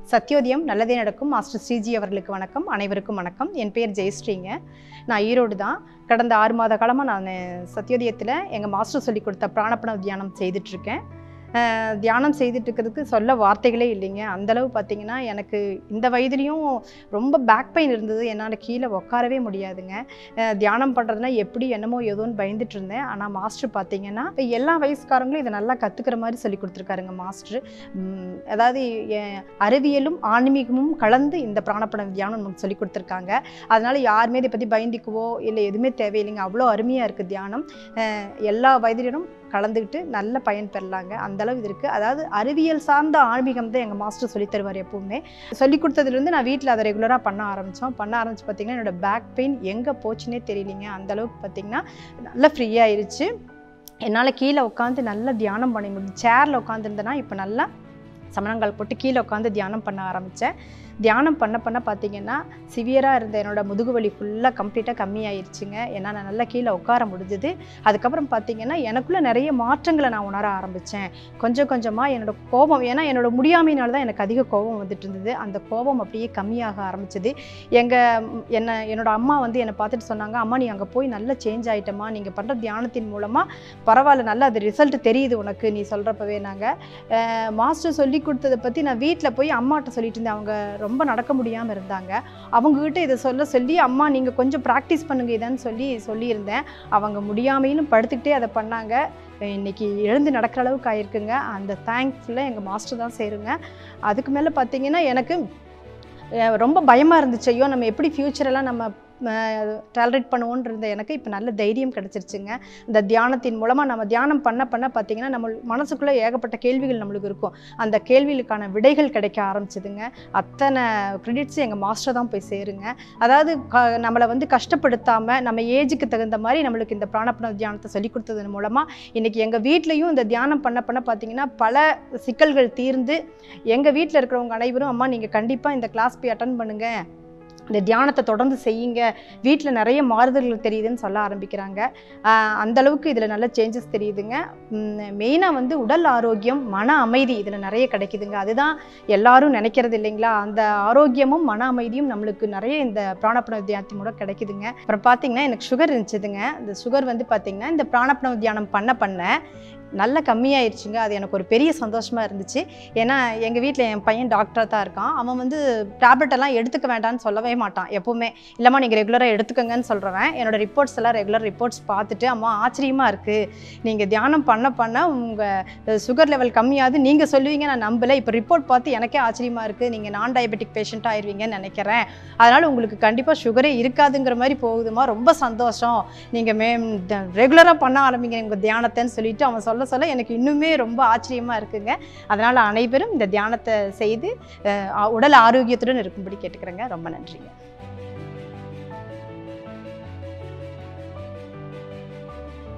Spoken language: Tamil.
சத்யோதயம் நல்லதே நடக்கும் மாஸ்டர் ஸ்ரீஜி அவர்களுக்கு வணக்கம் அனைவருக்கும் வணக்கம் என் பேர் ஜெயஸ்ரீங்க நான் ஈரோடு தான் கடந்த ஆறு மாத காலமாக நான் சத்யோதயத்தில் எங்கள் மாஸ்டர் சொல்லி கொடுத்த பிராணப்பண தியானம் செய்துட்ருக்கேன் அஹ் தியானம் செய்துட்டு இருக்கிறதுக்கு சொல்ல வார்த்தைகளே இல்லைங்க அந்தளவு பார்த்தீங்கன்னா எனக்கு இந்த வயதுலேயும் ரொம்ப பேக் பெயின் இருந்தது என்னால் கீழே உட்காரவே முடியாதுங்க அஹ் தியானம் பண்ணுறதுனா எப்படி என்னமோ ஏதோன்னு பயந்துட்டு இருந்தேன் ஆனால் மாஸ்டர் பார்த்தீங்கன்னா இப்ப எல்லா வயசுக்காரங்களும் இதை நல்லா கற்றுக்கிற மாதிரி சொல்லி கொடுத்துருக்காருங்க மாஸ்டர் உம், அதாவது எ- அறிவியலும் ஆன்மீகமும் கலந்து இந்த பிராணப்பண தியானம் நமக்கு சொல்லி கொடுத்துருக்காங்க அதனால யாருமே இதை பற்றி பயந்துக்குவோ இல்லை எதுவுமே தேவையில்லைங்க அவ்வளோ அருமையாக இருக்குது தியானம் அஹ் எல்லா வயதிலும் கலந்துக்கிட்டு நல்ல பயன் பெறலாங்க அந்த அளவு இது இருக்குது அதாவது அறிவியல் சார்ந்த ஆன்மீகம் தான் எங்கள் மாஸ்டர் சொல்லி தருவார் எப்பவுமே சொல்லி கொடுத்ததுலேருந்து நான் வீட்டில் அதை ரெகுலராக பண்ண ஆரம்பித்தோம் பண்ண ஆரம்பிச்சு பார்த்தீங்கன்னா என்னோட பேக் பெயின் எங்கே போச்சுன்னே தெரியலிங்க அந்த அளவுக்கு பார்த்தீங்கன்னா நல்லா ஃப்ரீயாயிருச்சு என்னால் கீழே உட்காந்து நல்லா தியானம் பண்ண முடியும் சேரில் உட்காந்துருந்தேன்னா இப்போ நல்லா சமணங்கால் போட்டு கீழே உட்காந்து தியானம் பண்ண ஆரம்பித்தேன் தியானம் பண்ண பண்ண பார்த்தீங்கன்னா சிவியராக இருந்த என்னோட முதுகு வலி ஃபுல்லாக கம்ப்ளீட்டாக கம்மியாயிருச்சுங்க ஏன்னா நான் நல்லா கீழே உட்கார முடிஞ்சுது அதுக்கப்புறம் பார்த்தீங்கன்னா எனக்குள்ளே நிறைய மாற்றங்களை நான் உணர ஆரம்பித்தேன் கொஞ்சம் கொஞ்சமாக என்னோட கோபம் ஏன்னா என்னோட முடியாமையினால தான் எனக்கு அதிக கோபம் வந்துட்டு இருந்தது அந்த கோபம் அப்படியே கம்மியாக ஆரம்பிச்சது எங்கள் என்ன என்னோட அம்மா வந்து என்னை பார்த்துட்டு சொன்னாங்க அம்மா நீ அங்கே போய் நல்லா சேஞ்ச் ஆகிட்டம்மா நீங்கள் பண்ணுற தியானத்தின் மூலமாக பரவாயில்ல நல்லா அது ரிசல்ட் தெரியுது உனக்கு நீ சொல்கிறப்பவே நாங்கள் மாஸ்டர் சொல்லி கொடுத்ததை பற்றி நான் வீட்டில் போய் அம்மாட்ட சொல்லிட்டு இருந்தேன் அவங்க ரொம்ப நடக்க முடியாமல் இருந்தாங்க அவங்கக்கிட்ட இதை சொல்ல சொல்லி அம்மா நீங்கள் கொஞ்சம் ப்ராக்டிஸ் பண்ணுங்க இதான்னு சொல்லி சொல்லியிருந்தேன் அவங்க முடியாமையிலும் படுத்துக்கிட்டே அதை பண்ணாங்க இன்னைக்கு எழுந்து நடக்கிற அளவுக்கு ஆயிருக்குங்க அந்த தேங்க்ஃபுல்லாக எங்கள் மாஸ்டர் தான் சேருங்க அதுக்கு மேலே பார்த்தீங்கன்னா எனக்கு அஹ், ரொம்ப பயமாக இருந்துச்சு ஐயோ நம்ம எப்படி ஃப்யூச்சரெல்லாம் நம்ம டாலரேட் பண்ணுவோன்றது எனக்கு இப்போ நல்ல தைரியம் கிடச்சிருச்சுங்க இந்த தியானத்தின் மூலமாக நம்ம தியானம் பண்ண பண்ண பார்த்தீங்கன்னா நம்ம மனசுக்குள்ளே ஏகப்பட்ட கேள்விகள் நம்மளுக்கு இருக்கும் அந்த கேள்விகளுக்கான விடைகள் கிடைக்க ஆரம்பிச்சதுங்க அத்தனை கிரெடிட்ஸ் எங்கள் மாஸ்டர் தான் போய் சேருங்க அதாவது க நம்மளை வந்து கஷ்டப்படுத்தாமல் நம்ம ஏஜுக்கு தகுந்த மாதிரி நம்மளுக்கு இந்த பிராணப்பண தியானத்தை சொல்லி கொடுத்ததன் மூலமாக இன்றைக்கி எங்கள் வீட்லேயும் இந்த தியானம் பண்ண பண்ண பார்த்தீங்கன்னா பல சிக்கல்கள் தீர்ந்து எங்கள் வீட்டில் இருக்கிறவங்க அனைவரும் அம்மா நீங்கள் கண்டிப்பாக இந்த கிளாஸ் போய் அட்டன் பண்ணுங்கள் இந்த தியானத்தை தொடர்ந்து செய்யுங்க வீட்டில் நிறைய மாறுதல்கள் தெரியுதுன்னு சொல்ல ஆரம்பிக்கிறாங்க ஆஹ் அந்த அளவுக்கு இதில் நல்ல சேஞ்சஸ் தெரியுதுங்க மெயினாக வந்து உடல் ஆரோக்கியம் மன அமைதி இதில் நிறைய கிடைக்குதுங்க அதுதான் எல்லாரும் நினைக்கிறது இல்லைங்களா அந்த ஆரோக்கியமும் மன அமைதியும் நம்மளுக்கு நிறைய இந்த பிராணப்பண தியானத்தின் மூலம் கிடைக்குதுங்க அப்புறம் பார்த்தீங்கன்னா எனக்கு சுகர் இருந்துச்சுதுங்க இந்த சுகர் வந்து பார்த்தீங்கன்னா இந்த பிராணப்பண தியானம் பண்ண பண்ண நல்லா கம்மியாயிருச்சுங்க அது எனக்கு ஒரு பெரிய சந்தோஷமாக இருந்துச்சு ஏன்னா எங்கள் வீட்டில் என் பையன் டாக்டராக தான் இருக்கான் அவன் வந்து டேப்லெட் எல்லாம் எடுத்துக்க வேண்டாம்னு சொல்லவே மாட்டான் எப்போவுமே இல்லைம்மா நீங்கள் ரெகுலராக எடுத்துக்கங்கன்னு சொல்கிறவன் என்னோட ரிப்போர்ட்ஸ் எல்லாம் ரெகுலர் ரிப்போர்ட்ஸ் பார்த்துட்டு அம்மா ஆச்சரியமாக இருக்குது நீங்கள் தியானம் பண்ண பண்ண உங்கள் சுகர் லெவல் கம்மியாகுது நீங்கள் சொல்லுவீங்க நான் நம்பலை இப்போ ரிப்போர்ட் பார்த்து எனக்கே ஆச்சரியமாக இருக்குது நீங்கள் நான் டயபெட்டிக் பேஷண்ட் ஆயிடுவீங்கன்னு நினைக்கிறேன் அதனால் உங்களுக்கு கண்டிப்பாக சுகரே இருக்காதுங்கிற மாதிரி போகுதுமா ரொம்ப சந்தோஷம் நீங்கள் மே ரெகுலராக பண்ண ஆரம்பிங்க உங்கள் தியானத்தைன்னு சொல்லிட்டு அவன் சொல்ல சொல்ல எனக்கு இன்னுமே ரொம்ப ஆச்சரியமாக இருக்குங்க அதனால் அனைவரும் இந்த தியானத்தை செய்து அஹ், உடல் ஆரோக்கியத்துடன் இருக்கும்படி கேட்டுக்கிறேங்க ரொம்ப நன்றிங்க